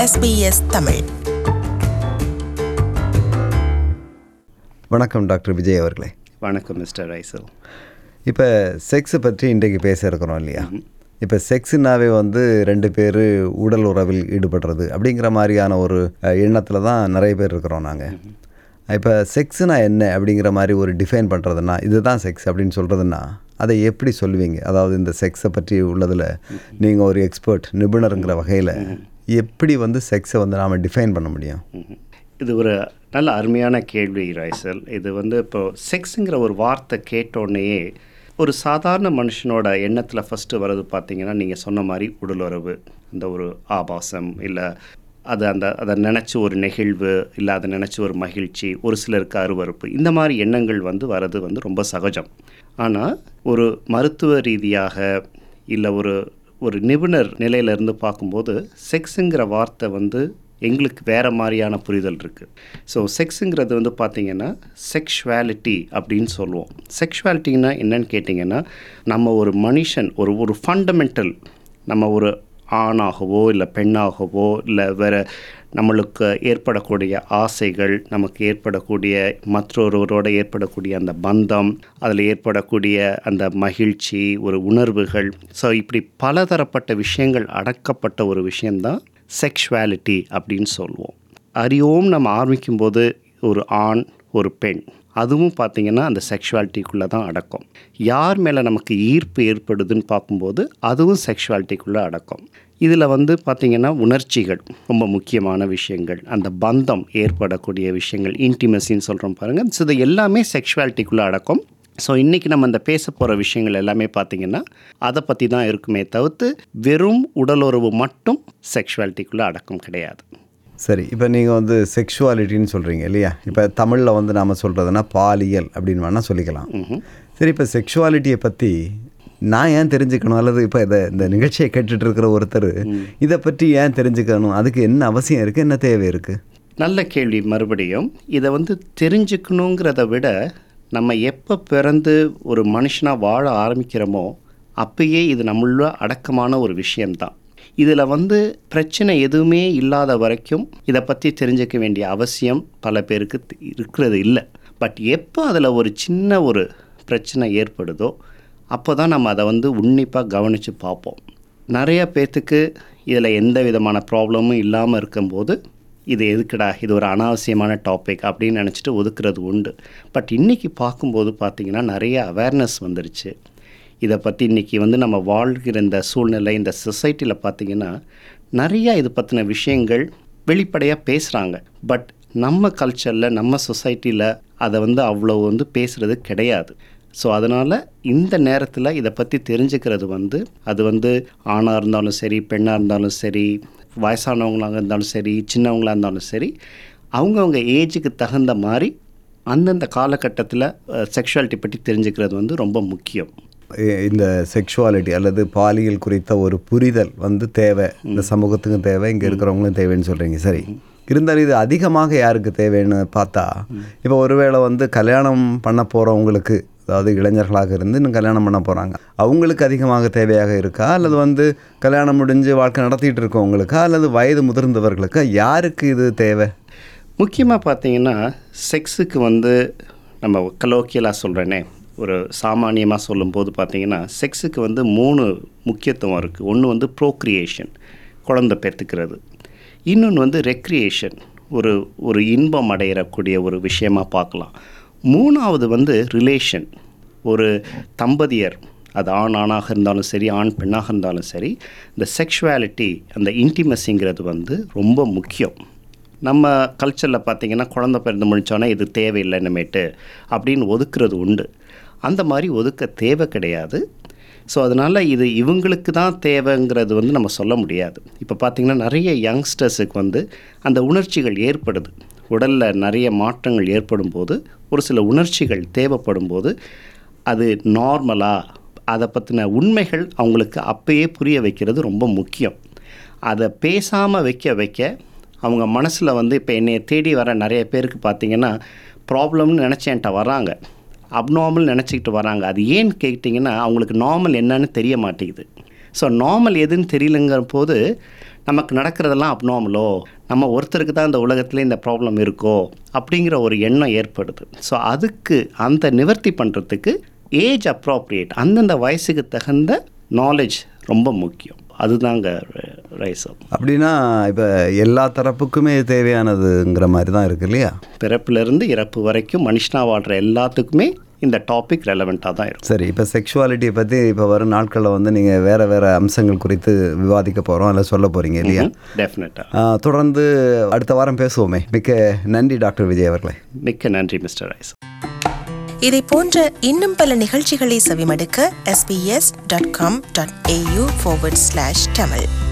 SBS Tamil வணக்கம் doctor Vijay அவர்களே வணக்கம் மிஸ்டர் ரைசல் இப்போ செக்ஸை பற்றி இன்றைக்கு பேச இருக்கிறோம் இல்லையா இப்போ செக்ஸுனாவே வந்து ரெண்டு பேர் உடல் உறவில் ஈடுபடுறது அப்படிங்கிற மாதிரியான ஒரு எண்ணத்தில் தான் நிறைய பேர் இருக்கிறோம் நாங்கள் இப்போ செக்ஸுனா என்ன அப்படிங்கிற மாதிரி ஒரு டிஃபைன் பண்ணுறதுன்னா இதுதான் செக்ஸ் அப்படின்னு சொல்கிறதுன்னா அதை எப்படி சொல்லுவீங்க அதாவது இந்த செக்ஸை பற்றி உள்ளதில் நீங்கள் ஒரு எக்ஸ்பர்ட் நிபுணருங்கிற வகையில் எப்படி வந்து செக்ஸை வந்து நாம் டிஃபைன் பண்ண முடியும் இது ஒரு நல்ல அருமையான கேள்வி ரைசல் இது வந்து இப்போ செக்ஸுங்கிற ஒரு வார்த்தை கேட்டோடனேயே ஒரு சாதாரண மனுஷனோட எண்ணத்தில் ஃபஸ்ட்டு வர்றது பார்த்தீங்கன்னா நீங்கள் சொன்ன மாதிரி உடலுறவு அந்த ஒரு ஆபாசம் இல்லை அது அந்த அதை நினச்சி ஒரு நெகிழ்வு இல்லை அதை நினச்சி ஒரு மகிழ்ச்சி ஒரு சிலருக்கு அருவறுப்பு இந்த மாதிரி எண்ணங்கள் வந்து வர்றது வந்து ரொம்ப சகஜம் ஆனால் ஒரு மருத்துவ ரீதியாக இல்லை ஒரு ஒரு நிபுணர் நிலையிலேருந்து பார்க்கும்போது செக்ஸுங்கிற வார்த்தை வந்து எங்களுக்கு வேறு மாதிரியான புரிதல் இருக்குது ஸோ செக்ஸுங்கிறது வந்து பார்த்திங்கன்னா செக்ஷுவாலிட்டி அப்படின்னு சொல்லுவோம் செக்ஷுவாலிட்டின்னா என்னன்னு கேட்டிங்கன்னா நம்ம ஒரு மனுஷன் ஒரு ஒரு ஃபண்டமெண்டல் நம்ம ஒரு ஆணாகவோ இல்லை பெண்ணாகவோ இல்லை வேறு நம்மளுக்கு ஏற்படக்கூடிய ஆசைகள் நமக்கு ஏற்படக்கூடிய மற்றொருவரோட ஏற்படக்கூடிய அந்த பந்தம் அதில் ஏற்படக்கூடிய அந்த மகிழ்ச்சி ஒரு உணர்வுகள் ஸோ இப்படி பலதரப்பட்ட விஷயங்கள் அடக்கப்பட்ட ஒரு விஷயந்தான் செக்ஷுவாலிட்டி அப்படின்னு சொல்லுவோம் அறிவோம் நம்ம ஆரம்பிக்கும்போது ஒரு ஆண் ஒரு பெண் அதுவும் பார்த்திங்கன்னா அந்த செக்ஷுவாலிட்டிக்குள்ளே தான் அடக்கம் யார் மேலே நமக்கு ஈர்ப்பு ஏற்படுதுன்னு பார்க்கும்போது அதுவும் செக்ஷுவாலிட்டிக்குள்ளே அடக்கம் இதில் வந்து பார்த்திங்கன்னா உணர்ச்சிகள் ரொம்ப முக்கியமான விஷயங்கள் அந்த பந்தம் ஏற்படக்கூடிய விஷயங்கள் இன்டிமசின்னு சொல்கிறோம் பாருங்கள் ஸோ இது எல்லாமே செக்ஷுவாலிட்டிக்குள்ளே அடக்கம் ஸோ இன்றைக்கி நம்ம இந்த பேச போகிற விஷயங்கள் எல்லாமே பார்த்திங்கன்னா அதை பற்றி தான் இருக்குமே தவிர்த்து வெறும் உடலுறவு மட்டும் செக்ஷுவாலிட்டிக்குள்ளே அடக்கம் கிடையாது சரி இப்போ நீங்கள் வந்து செக்ஷுவாலிட்டின்னு சொல்கிறீங்க இல்லையா இப்போ தமிழில் வந்து நாம் சொல்கிறதுனா பாலியல் அப்படின்னு வேணால் சொல்லிக்கலாம் சரி இப்போ செக்ஷுவாலிட்டியை பற்றி நான் ஏன் தெரிஞ்சுக்கணும் அல்லது இப்போ இதை இந்த நிகழ்ச்சியை கேட்டுட்டு இருக்கிற ஒருத்தர் இதை பற்றி ஏன் தெரிஞ்சுக்கணும் அதுக்கு என்ன அவசியம் இருக்குது என்ன தேவை இருக்குது நல்ல கேள்வி மறுபடியும் இதை வந்து தெரிஞ்சுக்கணுங்கிறத விட நம்ம எப்போ பிறந்து ஒரு மனுஷனாக வாழ ஆரம்பிக்கிறோமோ அப்பயே இது நம்மள அடக்கமான ஒரு விஷயம்தான் இதில் வந்து பிரச்சனை எதுவுமே இல்லாத வரைக்கும் இதை பற்றி தெரிஞ்சுக்க வேண்டிய அவசியம் பல பேருக்கு தி- இருக்கிறது இல்லை பட் எப்போ அதில் ஒரு சின்ன ஒரு பிரச்சனை ஏற்படுதோ அப்போ தான் நம்ம அதை வந்து உன்னிப்பாக கவனித்து பார்ப்போம் நிறைய பேர்த்துக்கு இதில் எந்த விதமான ப்ராப்ளமும் இல்லாமல் இருக்கும்போது இது எதுக்குடா இது ஒரு அனாவசியமான டாபிக் அப்படின்னு நினச்சிட்டு ஒதுக்குறது உண்டு பட் இன்றைக்கி பார்க்கும்போது பார்த்திங்கன்னா நிறைய அவேர்னஸ் வந்துருச்சு இதை பற்றி இன்றைக்கி வந்து நம்ம வாழ்கிற இந்த சூழ்நிலை இந்த சொசைட்டியில் பார்த்திங்கன்னா நிறையா இது பற்றின விஷயங்கள் வெளிப்படையாக பேசுகிறாங்க பட் நம்ம கல்ச்சரில் நம்ம சொசைட்டியில் அதை வந்து அவ்வளோ வந்து பேசுகிறது கிடையாது ஸோ அதனால் இந்த நேரத்தில் இதை பற்றி தெரிஞ்சுக்கிறது வந்து அது வந்து ஆணாக இருந்தாலும் சரி பெண்ணாக இருந்தாலும் சரி வயசானவங்களாக இருந்தாலும் சரி சின்னவங்களாக இருந்தாலும் சரி அவங்கவுங்க ஏஜுக்கு தகுந்த மாதிரி அந்தந்த காலகட்டத்தில் செக்ஷுவாலிட்டி பற்றி தெரிஞ்சுக்கிறது வந்து ரொம்ப முக்கியம் இ- இந்த செக்ஷுவாலிட்டி அல்லது பாலியல் குறித்த ஒரு புரிதல் வந்து தேவை இந்த சமூகத்துக்கும் தேவை இங்கே இருக்கிறவங்களும் தேவைன்னு சொல்கிறீங்க சரி இருந்தாலும் இது அதிகமாக யாருக்கு தேவைன்னு பார்த்தா இப்போ ஒருவேளை வந்து கல்யாணம் பண்ண போகிறவங்களுக்கு அதாவது இளைஞர்களாக இருந்து இன்னும் கல்யாணம் பண்ண போகிறாங்க அவங்களுக்கு அதிகமாக தேவையாக இருக்கா அல்லது வந்து கல்யாணம் முடிஞ்சு வாழ்க்கை நடத்திட்டு இருக்கவங்களுக்கா அல்லது வயது முதிர்ந்தவர்களுக்கா யாருக்கு இது தேவை முக்கியமாக பார்த்தீங்கன்னா செக்ஸுக்கு வந்து நம்ம கலோக்கியலாக சொல்கிறேனே ஒரு சாமானியமாக சொல்லும்போது பார்த்தீங்கன்னா செக்ஸுக்கு வந்து மூணு முக்கியத்துவம் இருக்குது ஒன்று வந்து ப்ரோக்ரியேஷன் குழந்தை பெற்றுக்கிறது இன்னொன்று வந்து ரெக்ரியேஷன் ஒரு ஒரு இன்பம் அடையக்கூடிய ஒரு விஷயமா பார்க்கலாம் மூணாவது வந்து ரிலேஷன் ஒரு தம்பதியர் அது ஆண் ஆணாக இருந்தாலும் சரி ஆண் பெண்ணாக இருந்தாலும் சரி இந்த செக்ஷுவாலிட்டி அந்த இன்டிமசிங்கிறது வந்து ரொம்ப முக்கியம் நம்ம கல்ச்சரில் பார்த்தீங்கன்னா குழந்தை பிறந்து முடிச்சோன்னே இது தேவையில்லை இனிமேட்டு அப்படின்னு ஒதுக்குறது உண்டு அந்த மாதிரி ஒதுக்க தேவை கிடையாது ஸோ அதனால் இது இவங்களுக்கு தான் தேவைங்கிறது வந்து நம்ம சொல்ல முடியாது இப்போ பார்த்திங்கன்னா நிறைய யங்ஸ்டர்ஸுக்கு வந்து அந்த உணர்ச்சிகள் ஏற்படுது உடலில் நிறைய மாற்றங்கள் ஏற்படும் போது ஒரு சில உணர்ச்சிகள் தேவைப்படும் போது அது நார்மலாக அதை பற்றின உண்மைகள் அவங்களுக்கு அப்பயே புரிய வைக்கிறது ரொம்ப முக்கியம் அதை பேசாமல் வைக்க வைக்க அவங்க மனசில் வந்து இப்போ என்னைய தேடி வர நிறைய பேருக்கு பார்த்தீங்கன்னா ப்ராப்ளம்னு நினச்சி என்கிட்ட வராங்க அப்நார்மல் நினச்சிக்கிட்டு வராங்க அது ஏன்னு கேட்டிங்கன்னா அவங்களுக்கு நார்மல் என்னன்னு தெரிய மாட்டேங்குது ஸோ நார்மல் எதுன்னு தெரியலங்கிற போது நமக்கு நடக்கிறதெல்லாம் அப்நார்மலோ நம்ம ஒருத்தருக்கு தான் இந்த உலகத்தில் இந்த ப்ராப்ளம் இருக்கோ அப்படிங்கிற ஒரு எண்ணம் ஏற்படுது ஸோ அதுக்கு அந்த நிவர்த்தி பண்ணுறதுக்கு ஏஜ் அப்ராப்ரியேட் அந்தந்த வயசுக்கு தகுந்த நாலேஜ் ரொம்ப முக்கியம் அதுதாங்க ரைசம் அப்படின்னா இப்போ எல்லா தரப்புக்குமே தேவையானதுங்கிற மாதிரி தான் இருக்கு இல்லையா பிறப்பிலிருந்து இறப்பு வரைக்கும் மனுஷனா வாழ்கிற எல்லாத்துக்குமே இந்த டாபிக் ரெலவெண்ட்டாக தான் இருக்கும் சரி இப்போ செக்ஷுவாலிட்டியை பற்றி இப்போ வரும் நாட்களில் வந்து நீங்கள் வேறு வேறு அம்சங்கள் குறித்து விவாதிக்க போகிறோம் அதில் சொல்ல போகிறீங்க இல்லையா டெஃபினட்டாக ஆ, தொடர்ந்து அடுத்த வாரம் பேசுவோமே மிக்க நன்றி டாக்டர் விஜய் அவர்களே மிக்க நன்றி மிஸ்டர் ரைஸ் இதை போன்ற இன்னும் பல நிகழ்ச்சிகளை செவிமடுக்க sbs.com.au forward slash tamil